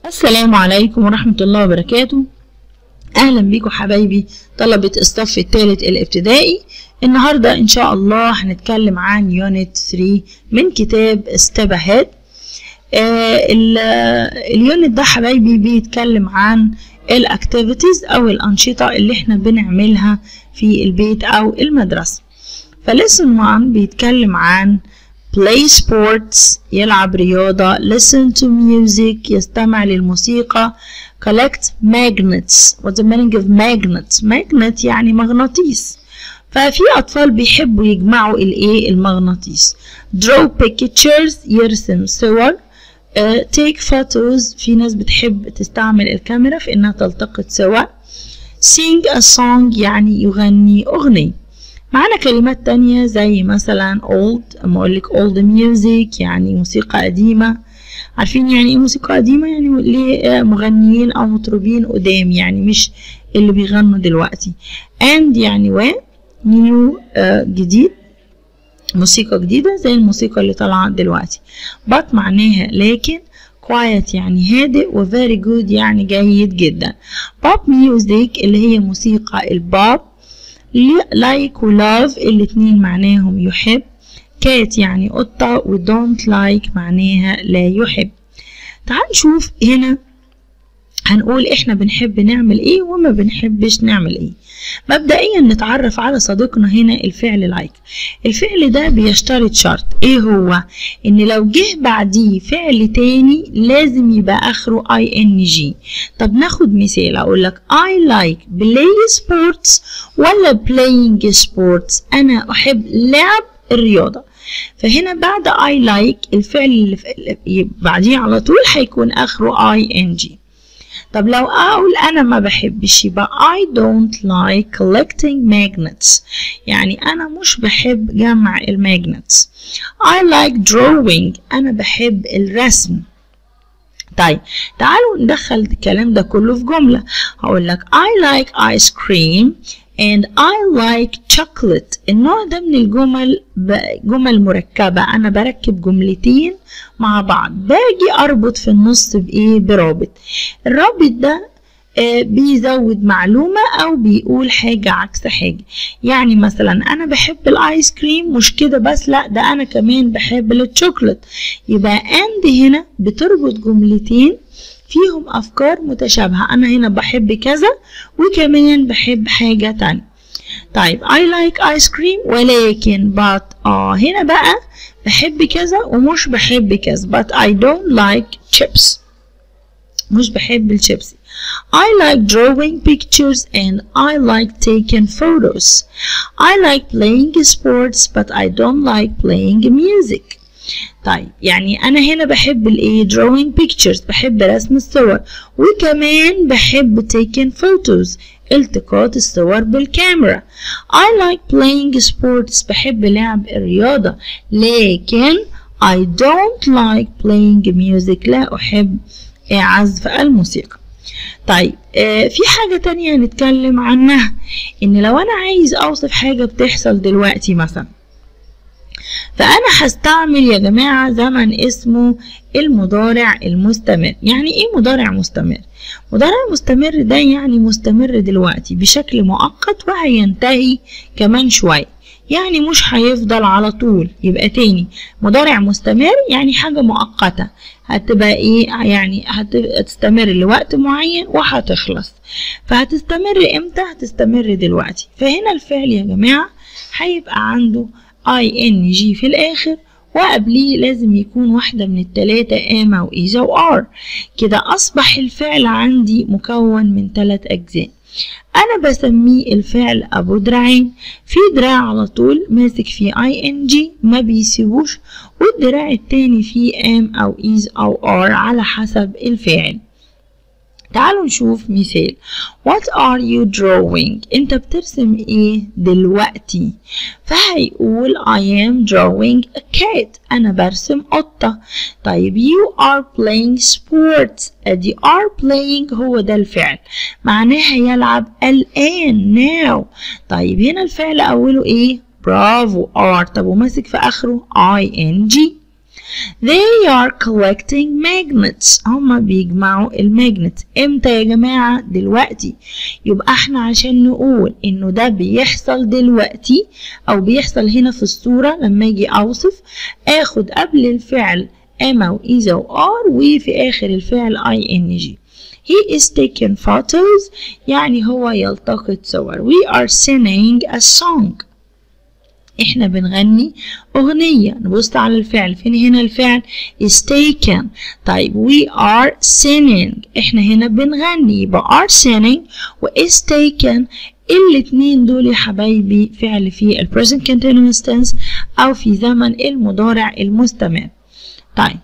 السلام عليكم ورحمة الله وبركاته أهلا بيكم حبايبي طلبة الصف الثالث الابتدائي النهاردة إن شاء الله هنتكلم عن يونت 3 من كتاب ستيب أهيد اليونت ده حبايبي بيتكلم عن الاكتيفيتيز أو الأنشطة اللي احنا بنعملها في البيت أو المدرسة فلسن 1 بيتكلم عن play sports يلعب رياضة listen to music يستمع للموسيقى collect magnets what's the meaning of magnets magnet يعني مغناطيس ففي أطفال بيحبوا يجمعوا الإيه المغناطيس draw pictures يرسم صور uh, take photos في ناس بتحب تستعمل الكاميرا في إنها تلتقط صور sing a song يعني يغني أغنية معانا كلمات تانية زي مثلا old اما اقولك old music يعني موسيقى قديمة عارفين يعني ايه موسيقى قديمة يعني لمغنيين او مطربين قدام يعني مش اللي بيغنوا دلوقتي and يعني و new uh, جديد موسيقى جديدة زي الموسيقى اللي طالعة دلوقتي but معناها لكن quiet يعني هادئ و very good يعني جيد جدا pop music اللي هي موسيقى البوب like و love الاتنين معناهم يحب كات يعني قطة و don't like معناها لا يحب تعال نشوف هنا هنقول احنا بنحب نعمل ايه وما بنحبش نعمل ايه مبدئيا نتعرف على صديقنا هنا الفعل لايك الفعل ده بيشترط شرط ايه هو ان لو جه بعديه فعل تاني لازم يبقى اخره اي ان جي طب ناخد مثال اقول لك I like play sports ولا playing sports انا احب لعب الرياضة فهنا بعد I like الفعل اللي بعديه على طول هيكون اخره اي ان جي طب لو أقول أنا ما بحبش يبقى I don't like collecting magnets يعني أنا مش بحب جمع الماجنتس I like drawing أنا بحب الرسم طيب تعالوا ندخل الكلام ده كله في جملة هقول لك I like ice cream and I like chocolate النوع ده من الجمل جمل مركبة أنا بركب جملتين مع بعض باجي أربط في النص بإيه برابط الرابط ده آه بيزود معلومة أو بيقول حاجة عكس حاجة يعني مثلا أنا بحب الآيس كريم مش كده بس لأ ده أنا كمان بحب الشوكولات يبقى أند هنا بتربط جملتين فيهم أفكار متشابهة أنا هنا بحب كذا وكمان بحب حاجة تانية طيب I like ice cream ولكن but آه هنا بقى بحب كذا ومش بحب كذا but I don't like chips مش بحب الشيبسي I like drawing pictures and I like taking photos I like playing sports but I don't like playing music طيب يعني انا هنا بحب الايه drawing pictures بحب رسم الصور وكمان بحب taking photos التقاط الصور بالكاميرا I like playing sports بحب لعب الرياضة لكن I don't like playing music لا أحب عزف الموسيقى طيب آه في حاجة تانية هنتكلم عنها إن لو أنا عايز أوصف حاجة بتحصل دلوقتي مثلا فأنا هستعمل يا جماعة زمن اسمه المضارع المستمر يعني إيه مضارع مستمر؟ مضارع مستمر ده يعني مستمر دلوقتي بشكل مؤقت وهينتهي كمان شوية يعني مش هيفضل على طول يبقى تاني مضارع مستمر يعني حاجة مؤقتة هتبقى ايه يعني هتستمر لوقت معين وهتخلص فهتستمر امتى هتستمر دلوقتي فهنا الفعل يا جماعة هيبقى عنده اي ان جي في الاخر وقبليه لازم يكون واحدة من التلاتة ام او ايزا و ار كده اصبح الفعل عندي مكون من تلات اجزاء انا بسميه الفعل ابو دراعين في دراع على طول ماسك فيه اي ان جي ما بيسيبوش والدراع التاني فيه ام او ايز او ار على حسب الفاعل تعالوا نشوف مثال What are you drawing؟ انت بترسم ايه دلوقتي فهيقول I am drawing a cat انا برسم قطة طيب you are playing sports ادي are playing هو ده الفعل معناها يلعب الآن now طيب هنا الفعل أوله ايه برافو are طب وماسك في آخره ing They are collecting magnets هما بيجمعوا الماجنت امتى يا جماعة دلوقتي يبقى احنا عشان نقول انه ده بيحصل دلوقتي او بيحصل هنا في الصورة لما اجي اوصف اخد قبل الفعل اما واذا وار وفي اخر الفعل اي ان جي He is taking photos يعني هو يلتقط صور We are singing a song احنا بنغني اغنية نبص على الفعل فين هنا الفعل is taken طيب we are singing احنا هنا بنغني يبقى are singing و is taken الاتنين دول يا حبايبي فعل في ال present continuous tense او في زمن المضارع المستمر طيب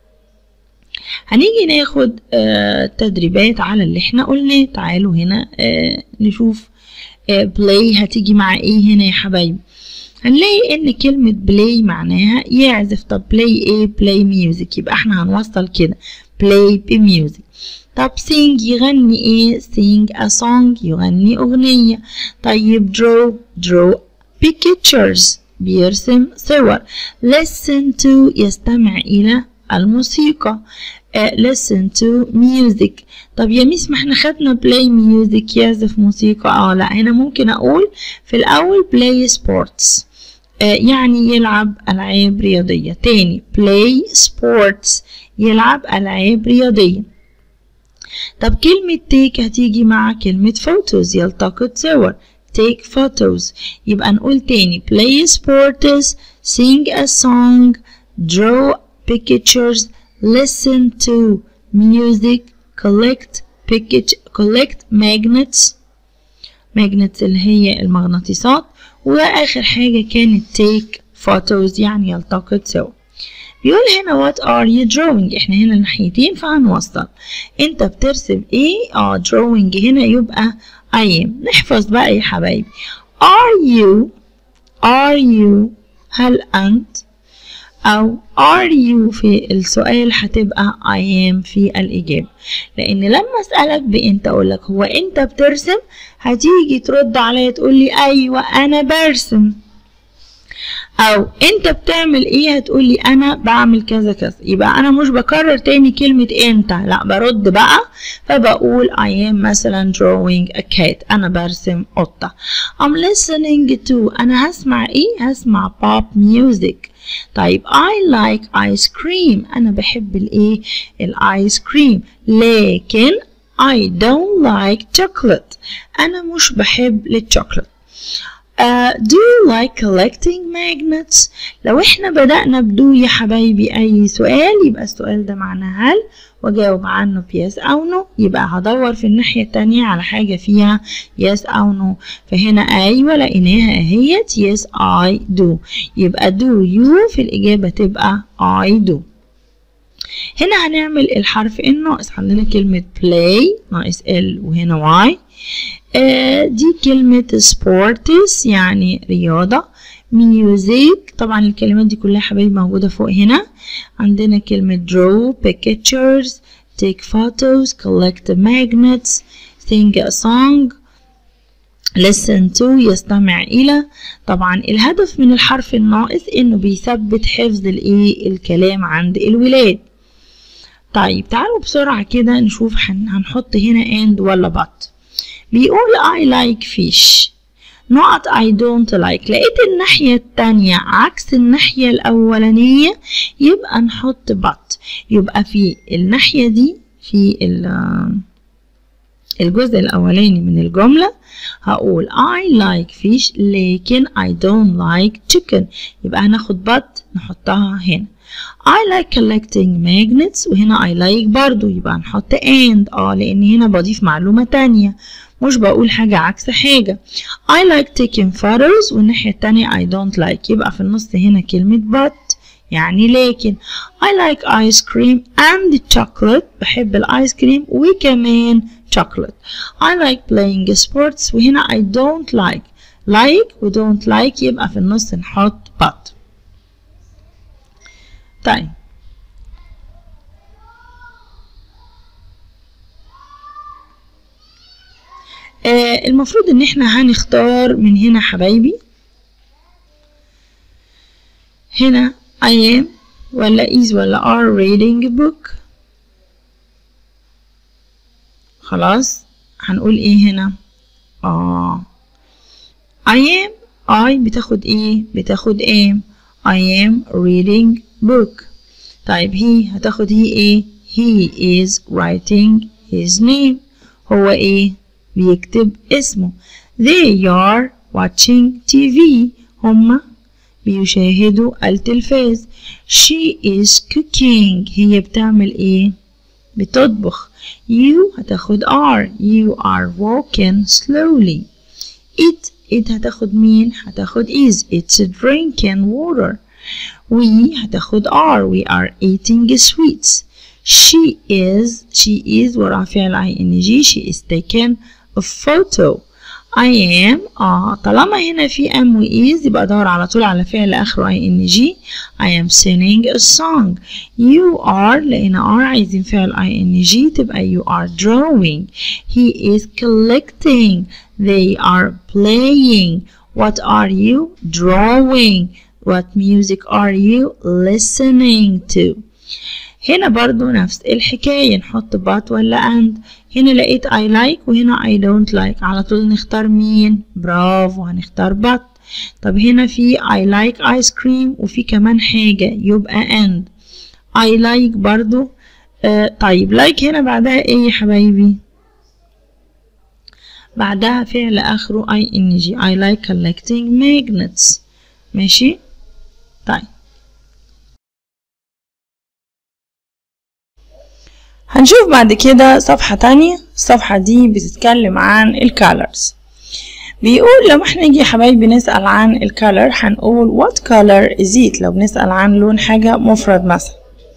هنيجي ناخد آه تدريبات على اللي احنا قلناه تعالوا هنا آه نشوف آه play هتيجي مع ايه هنا يا حبايبي هنلاقي ان كلمة play معناها يعزف طب play ايه play music يبقى احنا هنوصل كده play بميوزك طب sing يغني ايه sing a song يغني اغنية طيب draw draw pictures بيرسم صور listen to يستمع الى الموسيقى uh, listen to music طب يا ميس ما احنا خدنا play music يعزف موسيقى اه لا هنا ممكن اقول في الاول play sports uh, يعني يلعب العاب رياضية تاني play sports يلعب العاب رياضية طب كلمة take هتيجي مع كلمة photos يلتقط صور take photos يبقى نقول تاني play sports sing a song draw pictures listen to music collect package collect magnets magnets اللي هي المغناطيسات واخر حاجة كانت take photos يعني يلتقط سوا بيقول هنا what are you drawing احنا هنا الناحيتين فهنوصل انت بترسم ايه اه drawing هنا يبقى I am نحفظ بقى يا حبايبي are you are you هل انت أو are you في السؤال هتبقى I am في الإجابة لأن لما أسألك بأنت أقولك هو أنت بترسم هتيجي ترد عليا تقولي أيوة أنا برسم أو أنت بتعمل إيه هتقولي أنا بعمل كذا كذا يبقى أنا مش بكرر تاني كلمة أنت لا برد بقى فبقول I am مثلا drawing a cat أنا برسم قطة I'm listening to أنا هسمع إيه هسمع pop music طيب I like ice cream أنا بحب الإيه الآيس كريم لكن I don't like chocolate أنا مش بحب الشوكولات Uh, do you like collecting magnets؟ لو احنا بدأنا بدو يا حبايبي أي سؤال يبقى السؤال ده معناه هل وجاوب عنه بيس أو نو يبقى هدور في الناحية التانية على حاجة فيها يس أو نو فهنا أيوة لقيناها أهيت yes I do يبقى do you في الإجابة تبقى I do هنا هنعمل الحرف الناقص عندنا كلمة play ناقص ال وهنا y آه دي كلمة sports يعني رياضة music طبعا الكلمات دي كلها حبايبي موجودة فوق هنا عندنا كلمة draw pictures take photos collect magnets sing a song listen to يستمع إلى طبعا الهدف من الحرف الناقص إنه بيثبت حفظ الإيه الكلام عند الولاد طيب تعالوا بسرعة كده نشوف هنحط هنا and ولا but بيقول I like fish نقط I don't like لقيت الناحية التانية عكس الناحية الأولانية يبقى نحط but يبقى في الناحية دي في الجزء الأولاني من الجملة هقول I like fish لكن I don't like chicken يبقى هناخد but نحطها هنا I like collecting magnets وهنا I like برضو يبقى هنحط and اه لأن هنا بضيف معلومة تانية مش بقول حاجة عكس حاجة I like taking photos والناحية التانية I don't like يبقى في النص هنا كلمة but يعني لكن I like ice cream and chocolate بحب الايس كريم وكمان chocolate I like playing sports وهنا I don't like like و don't like يبقى في النص نحط but طيب آه المفروض ان احنا هنختار من هنا حبايبي هنا I am ولا is ولا are reading a book خلاص هنقول ايه هنا اه I am I بتاخد ايه بتاخد am I am reading book طيب he هتاخد he ايه he is writing his name هو ايه بيكتب اسمه they are watching TV هما بيشاهدوا التلفاز she is cooking هي بتعمل ايه بتطبخ you هتاخد are you are walking slowly it it هتاخد مين هتاخد is it's drinking water we هتاخد are we are eating sweets she is she is وراها فعل ing she is taking a photo I am اه طالما هنا في am و is يبقى ادور على طول على فعل اخره ing I am singing a song you are لان are عايزين فعل ing تبقى you are drawing he is collecting they are playing what are you drawing what music are you listening to هنا برضو نفس الحكاية نحط but ولا and هنا لقيت I like وهنا I don't like على طول نختار مين برافو هنختار but طب هنا في I like ice cream وفي كمان حاجة يبقى and I like برضو آه طيب like هنا بعدها ايه يا حبايبي بعدها فعل اخره ing I like collecting magnets ماشي طيب هنشوف بعد كده صفحة تانية الصفحة دي بتتكلم عن الكالرز بيقول لما احنا نيجي يا حبايبي نسأل عن الكالر هنقول what color is it لو بنسأل عن لون حاجة مفرد مثلا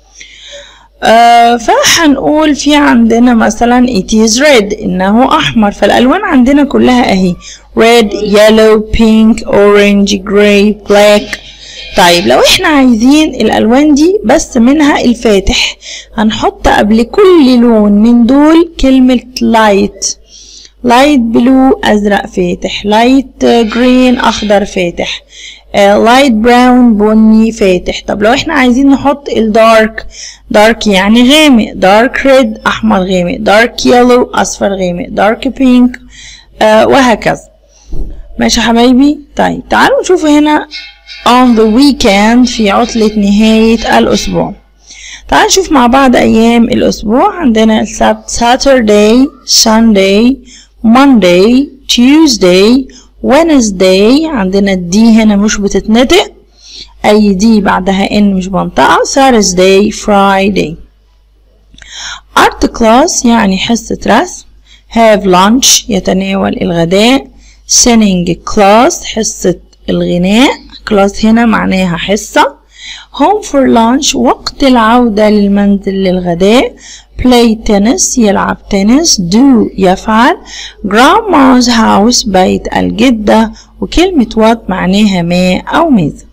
آه فهنقول في عندنا مثلا it is red انه احمر فالالوان عندنا كلها اهي red yellow pink orange gray black طيب لو احنا عايزين الالوان دي بس منها الفاتح هنحط قبل كل لون من دول كلمة light لايت بلو ازرق فاتح لايت جرين اخضر فاتح لايت براون بني فاتح طب لو احنا عايزين نحط الدارك دارك يعني غامق دارك ريد احمر غامق دارك يلو اصفر غامق دارك بينك آه وهكذا ماشي يا حبايبي طيب تعالوا نشوف هنا on the weekend في عطلة نهاية الأسبوع تعالوا نشوف مع بعض أيام الأسبوع عندنا السبت Saturday Sunday Monday Tuesday Wednesday عندنا الدي هنا مش بتتنطق أي دي بعدها إن مش بنطقة Thursday Friday Art class يعني حصة رسم Have lunch يتناول الغداء Singing class حصة الغناء class هنا معناها حصة Home for lunch وقت العودة للمنزل للغداء play tennis يلعب تنس do يفعل grandma's house بيت الجدة وكلمة what معناها ما أو ماذا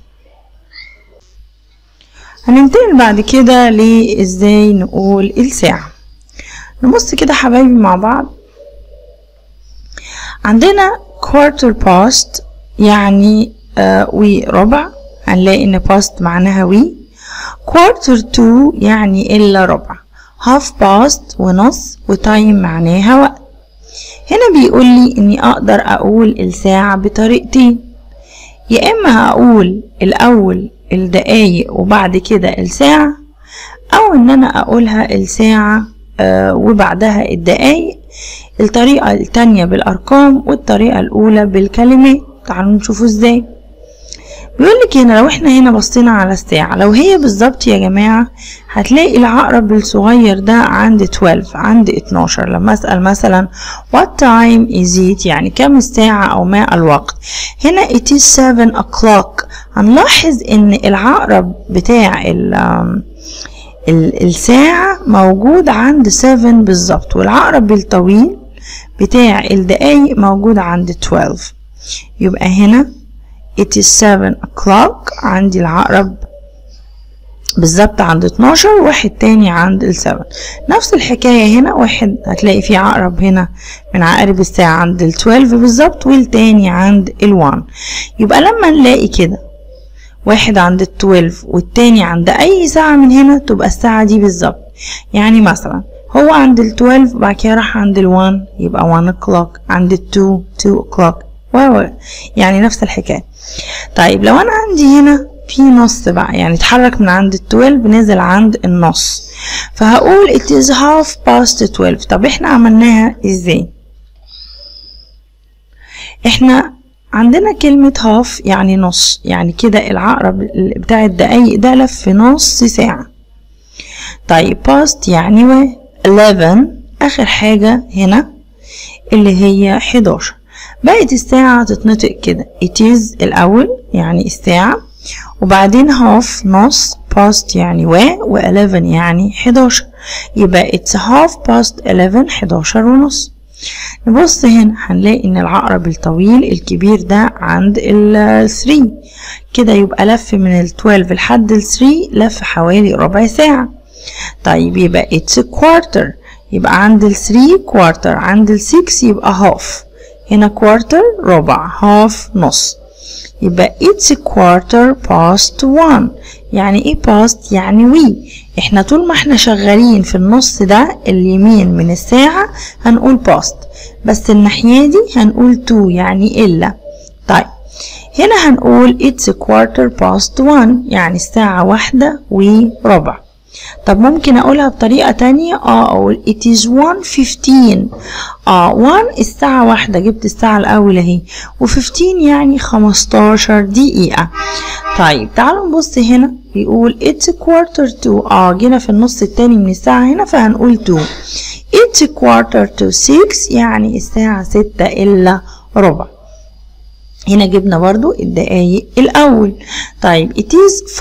هننتقل بعد كده لإزاي نقول الساعة نبص كده حبايبي مع بعض عندنا quarter past يعني آه وربع هنلاقي ان past معناها وي quarter to يعني إلا ربع half past ونص وتايم معناها وقت هنا بيقول لي اني اقدر اقول الساعة بطريقتين يا اما هقول الاول الدقايق وبعد كده الساعة او ان انا اقولها الساعة آه وبعدها الدقايق الطريقة التانية بالارقام والطريقة الاولى بالكلمات تعالوا نشوفوا ازاي بيقول لك هنا لو احنا هنا بصينا على الساعة لو هي بالظبط يا جماعة هتلاقي العقرب الصغير ده عند 12 عند 12 لما اسأل مثلا what time is it يعني كم الساعة او ما الوقت هنا it is 7 o'clock هنلاحظ ان العقرب بتاع ال الساعة موجود عند 7 بالظبط والعقرب الطويل بتاع الدقايق موجود عند 12 يبقى هنا it is 7 o'clock عندي العقرب بالظبط عند 12 واحد تاني عند السبن نفس الحكاية هنا واحد هتلاقي فيه عقرب هنا من عقارب الساعة عند ال 12 بالظبط والتاني عند ال 1 يبقى لما نلاقي كده واحد عند التويلف والتاني عند أي ساعة من هنا تبقى الساعة دي بالظبط يعني مثلا هو عند التويلف بعد كده راح عند الوان يبقى وان o'clock عند التو تو o'clock يعني نفس الحكاية طيب لو أنا عندي هنا في نص بقى يعني اتحرك من عند التويلف نزل عند النص فهقول it is half past 12 طب احنا عملناها ازاي احنا عندنا كلمة هاف يعني نص يعني كده العقرب بتاع الدقايق ده لف في نص ساعة طيب باست يعني و 11 آخر حاجة هنا اللي هي 11 بقت الساعة تتنطق كده it is الأول يعني الساعة وبعدين half نص past يعني و و 11 يعني 11 يبقى it's half past 11 11 ونص نبص هنا هنلاقي ان العقرب الطويل الكبير ده عند ال 3 كده يبقى لف من ال 12 لحد ال 3 لف حوالي ربع ساعة طيب يبقى it's a quarter يبقى عند ال 3 quarter عند ال 6 يبقى half هنا quarter ربع half نص يبقى it's a quarter past one يعني ايه past يعني وي احنا طول ما احنا شغالين في النص ده اليمين من الساعة هنقول past بس الناحية دي هنقول to يعني إلا طيب هنا هنقول it's a quarter past one يعني الساعة واحدة وربع طب ممكن اقولها بطريقة تانية اه اقول it is one fifteen اه one الساعة واحدة جبت الساعة الاول اهي و 15 يعني خمستاشر دقيقة طيب تعالوا نبص هنا بيقول it's a quarter to اه جينا في النص التاني من الساعة هنا فهنقول to it's a quarter to six يعني الساعة ستة الا ربع هنا جبنا برضو الدقايق الأول طيب it is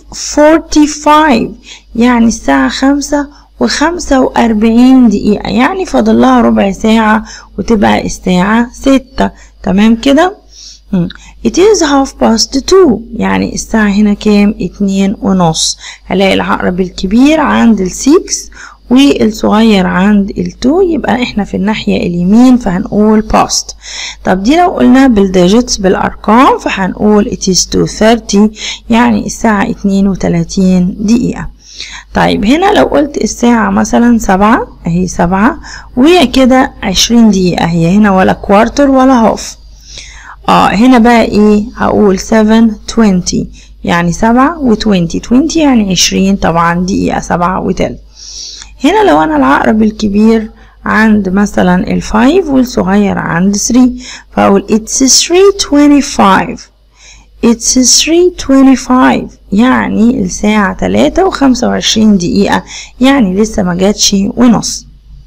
5.45 يعني الساعة خمسة وخمسة وأربعين دقيقة يعني فاضل لها ربع ساعة وتبقى الساعة ستة تمام كده it is half past two يعني الساعة هنا كام اتنين ونص هلاقي العقرب الكبير عند السيكس والصغير عند التو يبقى احنا في الناحية اليمين فهنقول باست طب دي لو قلنا بالديجيتس بالأرقام فهنقول it is 2:30 يعني الساعة 32 دقيقة طيب هنا لو قلت الساعة مثلا سبعة اهي سبعة وهي كده عشرين دقيقة هي هنا ولا كوارتر ولا هاف اه هنا بقى ايه هقول 7:20 يعني سبعة وتوينتي توينتي يعني عشرين طبعا دقيقة سبعة وتلت هنا لو أنا العقرب الكبير عند مثلا الفايف والصغير عند 3 فأقول it's 325 it's 325 يعني الساعة تلاتة وخمسة وعشرين دقيقة يعني لسه ما جاتش ونص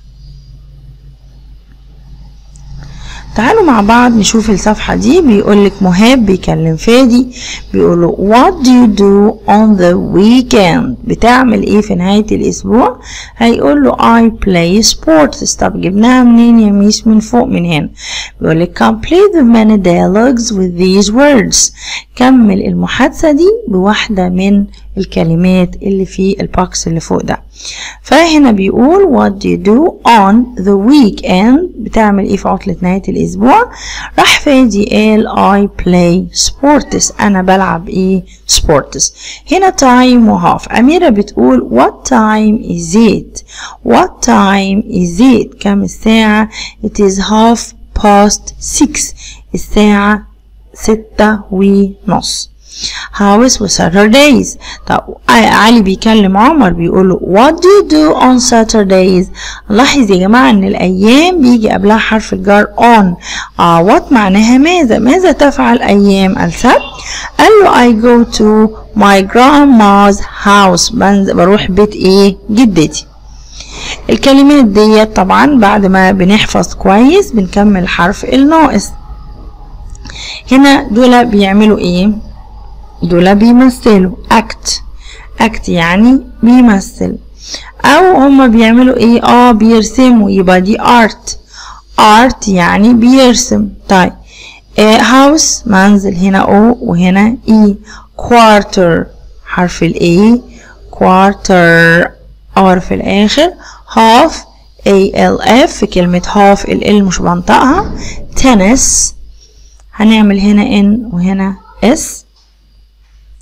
تعالوا مع بعض نشوف الصفحة دي بيقولك مهاب بيكلم فادي بيقوله what do you do on the weekend بتعمل ايه في نهاية الاسبوع هيقوله I play sports طب جبناها منين يا ميس من فوق من هنا بيقولك complete the many dialogues with these words كمل المحادثة دي بواحدة من الكلمات اللي في الباكس اللي فوق ده فهنا بيقول what do you do on the weekend بتعمل ايه في عطلة نهاية الاسبوع راح فادي قال I play sports انا بلعب ايه sports هنا time وهاف اميرة بتقول what time is it what time is it كم الساعة it is half past six الساعة ستة ونص هاوس وساتردايز طب علي بيكلم عمر بيقول له what do you do on Saturdays لاحظ يا جماعة ان الايام بيجي قبلها حرف الجر on اه what معناها ماذا ماذا تفعل ايام السبت قال له I go to my grandma's house بروح بيت ايه جدتي الكلمات ديت طبعا بعد ما بنحفظ كويس بنكمل حرف الناقص هنا دول بيعملوا ايه دول بيمثلوا act act يعني بيمثل او هما بيعملوا ايه اه بيرسموا يبقى دي art art يعني بيرسم طيب آه house منزل هنا او وهنا اي quarter حرف الاي quarter ار في الاخر half a l f في كلمة half ال ال مش بنطقها tennis هنعمل هنا ان وهنا اس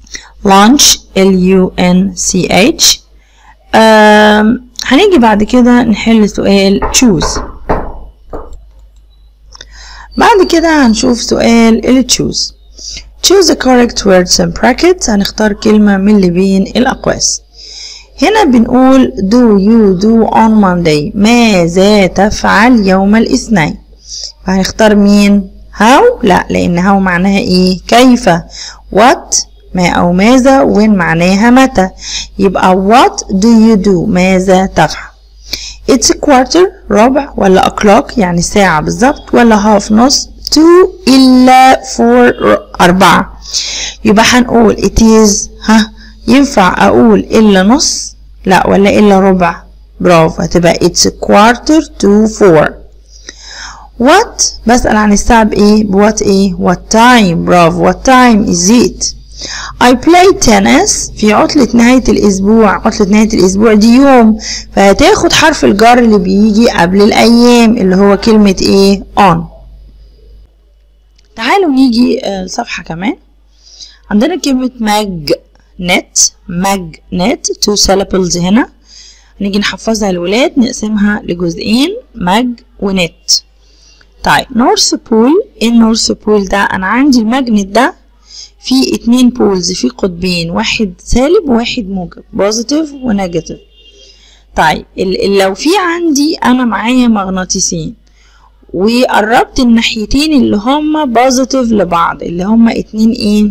lunch L U N C H آم، هنيجي بعد كده نحل سؤال choose بعد كده هنشوف سؤال ال choose choose the correct words and brackets هنختار كلمة من اللي بين الأقواس هنا بنقول do you do on Monday ماذا تفعل يوم الاثنين فهنختار مين how لا لأن how معناها ايه كيف what ما أو ماذا وين معناها متى يبقى what do you do ماذا تفعل it's a quarter ربع ولا o'clock يعني ساعة بالظبط ولا half نص two إلا four أربعة يبقى هنقول it is ها ينفع أقول إلا نص لا ولا إلا ربع برافو هتبقى it's a quarter to four what بسأل عن الساعة بإيه بوات إيه what time برافو what time is it I play tennis في عطلة نهاية الأسبوع عطلة نهاية الأسبوع دي يوم فهتاخد حرف الجر اللي بيجي قبل الأيام اللي هو كلمة إيه on تعالوا نيجي آه، صفحة كمان عندنا كلمة magnet magnet two syllables هنا نيجي نحفظها للولاد نقسمها لجزئين مج ونت طيب نورث بول ايه النورث بول ده انا عندي الماجنت ده في اتنين بولز في قطبين واحد سالب وواحد موجب بوزيتيف ونيجاتيف طيب ال- ال- لو في عندي انا معايا مغناطيسين وقربت الناحيتين اللي هما بوزيتيف لبعض اللي هما اتنين ايه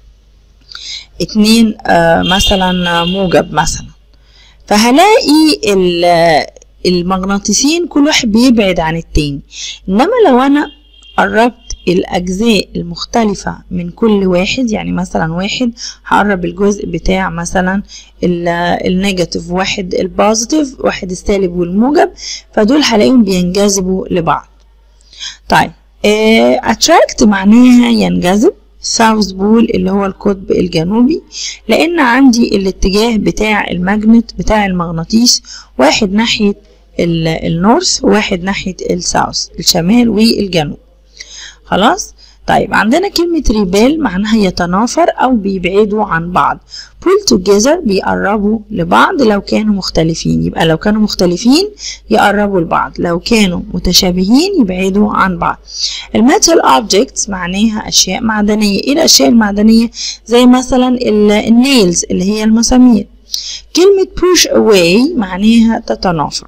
اتنين آه مثلا موجب مثلا فهلاقي ال- المغناطيسين كل واحد بيبعد عن التاني انما لو انا قربت الاجزاء المختلفة من كل واحد يعني مثلا واحد هقرب الجزء بتاع مثلا ال- النيجاتيف واحد البوزيتيف واحد السالب والموجب فدول هلاقيهم بينجذبوا لبعض طيب آه attract معناها ينجذب ساوث بول اللي هو القطب الجنوبي لان عندي الاتجاه بتاع الماجنت بتاع المغناطيس واحد ناحية ال- النورث وواحد ناحية الساوث الشمال والجنوب خلاص طيب عندنا كلمة ريبيل معناها يتنافر أو بيبعدوا عن بعض pull together بيقربوا لبعض لو كانوا مختلفين يبقى لو كانوا مختلفين يقربوا لبعض لو كانوا متشابهين يبعدوا عن بعض الميتال objects معناها أشياء معدنية إيه الأشياء المعدنية زي مثلا النيلز اللي هي المسامير كلمة push away معناها تتنافر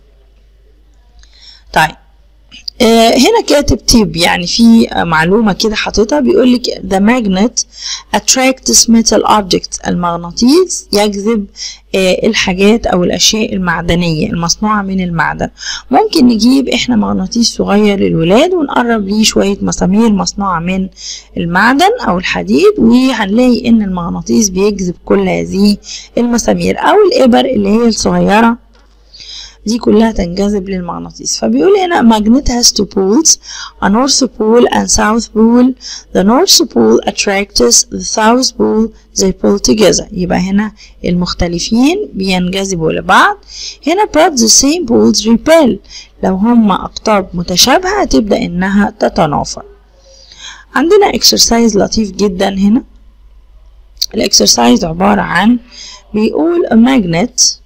طيب آه، هنا كاتب تيب يعني في آه، معلومة كده حاططها بيقول لك the magnet attracts metal objects المغناطيس يجذب آه، الحاجات أو الأشياء المعدنية المصنوعة من المعدن ممكن نجيب إحنا مغناطيس صغير للولاد ونقرب ليه شوية مسامير مصنوعة من المعدن أو الحديد وهنلاقي إن المغناطيس بيجذب كل هذه المسامير أو الإبر اللي هي الصغيرة دي كلها تنجذب للمغناطيس فبيقول هنا magnet has two poles a north pole and south pole the north pole attracts the south pole they pull together يبقى هنا المختلفين بينجذبوا لبعض هنا but the same poles repel لو هما أقطاب متشابهة هتبدأ إنها تتنافر عندنا exercise لطيف جدا هنا الاكسرسايز عبارة عن بيقول a magnet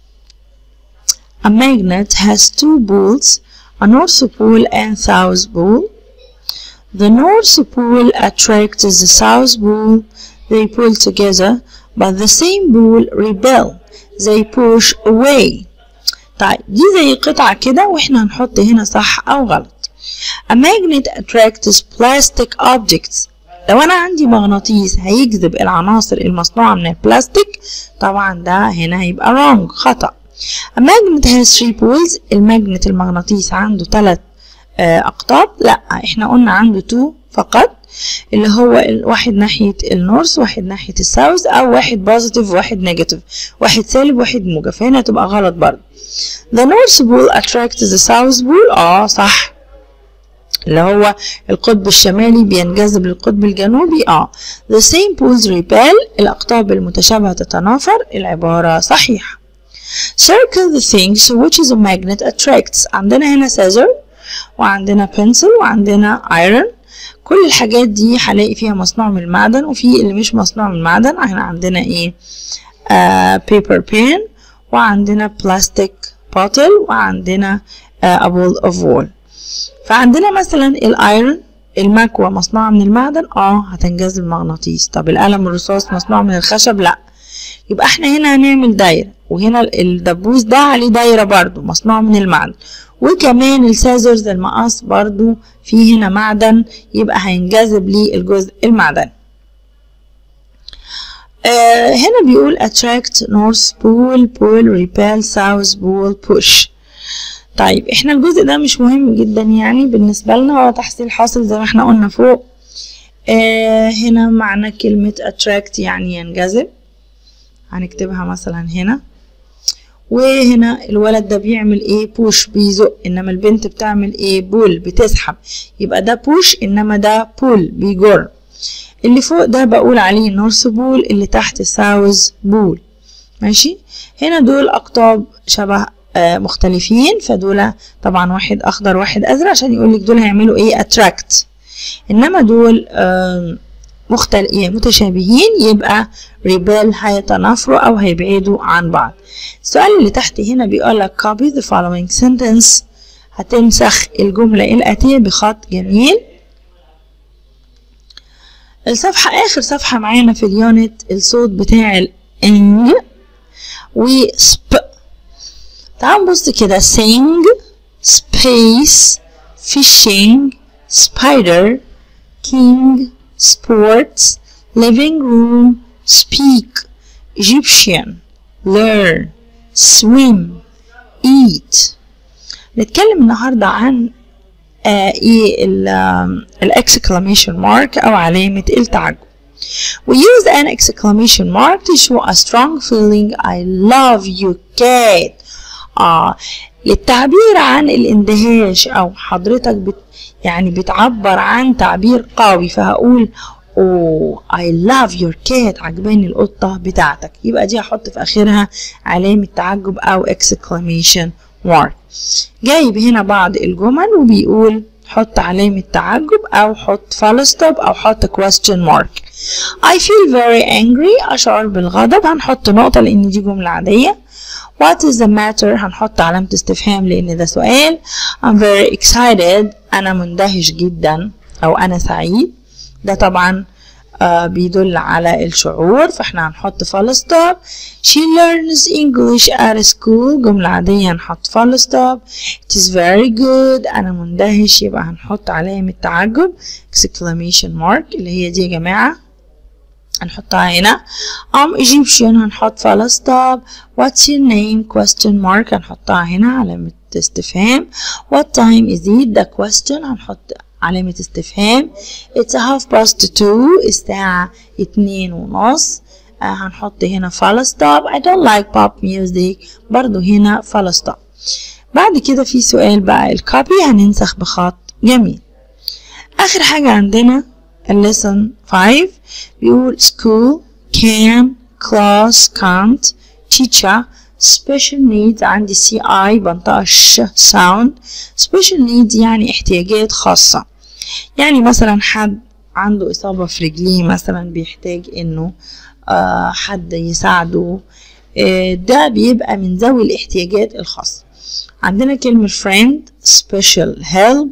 A magnet has two poles, a north pole and south pole. The north pole attracts the south pole. They pull together, but the same pole repel. They push away. طيب دي زي قطعة كده واحنا هنحط هنا صح أو غلط. A magnet attracts plastic objects. لو أنا عندي مغناطيس هيجذب العناصر المصنوعة من البلاستيك طبعا ده هنا هيبقى wrong خطأ. A magnet has three poles الماجنت المغناطيس عنده ثلاث أقطاب لا احنا قلنا عنده two فقط اللي هو ال- واحد ناحية النورث واحد ناحية الساوث أو واحد بوزيتيف واحد نيجاتيف واحد سالب واحد موجب فهنا تبقى غلط برضه The North Pole attracts the South Pole اه صح اللي هو القطب الشمالي بينجذب للقطب الجنوبي اه The same poles repel الأقطاب المتشابهة تتنافر العبارة صحيحة Circle the things which is a magnet attracts عندنا هنا scissor وعندنا pencil وعندنا iron كل الحاجات دي هلاقي فيها مصنوع من المعدن وفي اللي مش مصنوع من المعدن احنا عندنا ايه بيبر بين وعندنا بلاستيك بوتل وعندنا a bowl of wool فعندنا مثلا الايرون المكوى مصنوعة من المعدن اه هتنجذب مغناطيس طب القلم الرصاص مصنوع من الخشب لا يبقى احنا هنا هنعمل دايرة وهنا الدبوس ده عليه دايرة برضو مصنوع من المعدن وكمان السازرز المقص برضو فيه هنا معدن يبقى هينجذب لي الجزء المعدني آه هنا بيقول attract north pole pull repel south pole push طيب احنا الجزء ده مش مهم جدا يعني بالنسبة لنا هو تحصيل حاصل زي ما احنا قلنا فوق آه هنا معنى كلمة attract يعني ينجذب هنكتبها مثلا هنا وهنا الولد ده بيعمل ايه بوش بيزق انما البنت بتعمل ايه بول بتسحب يبقى ده بوش انما ده بول بيجر اللي فوق ده بقول عليه نورث بول اللي تحت ساوث بول ماشي هنا دول اقطاب شبه آه مختلفين فدول طبعا واحد اخضر واحد ازرق عشان يقولك دول هيعملوا ايه اتراكت انما دول آه مختل... متشابهين يبقى ريبيل هيتنافروا او هيبعدوا عن بعض السؤال اللي تحت هنا بيقول لك copy the following sentence هتنسخ الجملة الآتية بخط جميل الصفحة آخر صفحة معانا في اليونت الصوت بتاع الإنج وسب تعال نبص كده sing space fishing spider king sports living room speak Egyptian learn swim eat نتكلم النهاردة عن آه ايه الاكسكلاميشن مارك او علامة التعجب We use an exclamation mark to show a strong feeling I love you cat آه للتعبير عن الاندهاش او حضرتك بت يعني بتعبر عن تعبير قوي فهقول اوه I love your cat عجباني القطة بتاعتك يبقى دي هحط في اخرها علامة تعجب او exclamation mark جايب هنا بعض الجمل وبيقول حط علامة تعجب أو حط full stop أو حط question mark I feel very angry أشعر بالغضب هنحط نقطة لأن دي جملة عادية What is the matter هنحط علامة استفهام لأن ده سؤال I'm very excited أنا مندهش جدا أو أنا سعيد ده طبعا آه بيدل على الشعور فاحنا هنحط full stop she learns English at school جملة عادية هنحط full stop it is very good أنا مندهش يبقى هنحط علامة تعجب exclamation mark اللي هي دي يا جماعة هنحطها هنا I'm Egyptian هنحط full stop what's your name question mark هنحطها هنا علامة استفهام what time is it ده question هنحط علامة استفهام it's a half past two الساعة اتنين ونص آه هنحط هنا full stop I don't like pop music برضو هنا full stop بعد كده في سؤال بقى الكوبي هننسخ بخط جميل آخر حاجة عندنا lesson 5 بيقول school can class can't teacher special needs عندي سي اي بنطقة ش sound special needs يعني احتياجات خاصة يعني مثلا حد عنده إصابة في رجليه مثلا بيحتاج إنه آه حد يساعده آه ده بيبقى من ذوي الاحتياجات الخاصة عندنا كلمة friend special help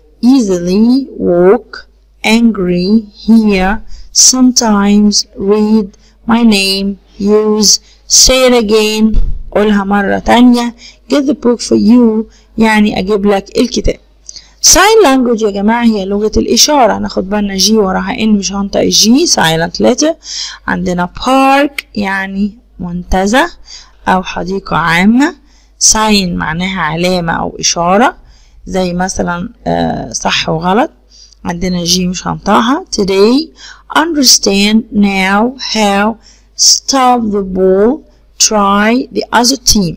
easily walk angry hear sometimes read my name use say it again قولها مرة تانية get the book for you يعني أجيب لك الكتاب sign language يا جماعة هي لغة الإشارة هناخد بالنا جي وراها إن مش هنطق الجي silent letter عندنا park يعني منتزه أو حديقة عامة sign معناها علامة أو إشارة زي مثلا آه صح وغلط عندنا جي مش هنطقها today understand now how stop the ball try the other team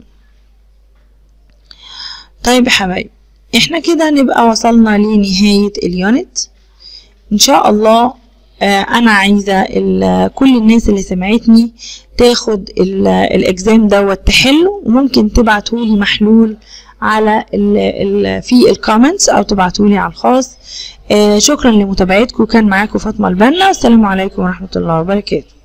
طيب يا حبايبي احنا كده نبقى وصلنا لنهاية اليونت ان شاء الله آه انا عايزة كل الناس اللي سمعتني تاخد الاكزام دوت تحله وممكن تبعتولي محلول على ال ال في الكومنتس او تبعتولي على الخاص آه شكرا لمتابعتكم كان معاكم فاطمه البنا والسلام عليكم ورحمه الله وبركاته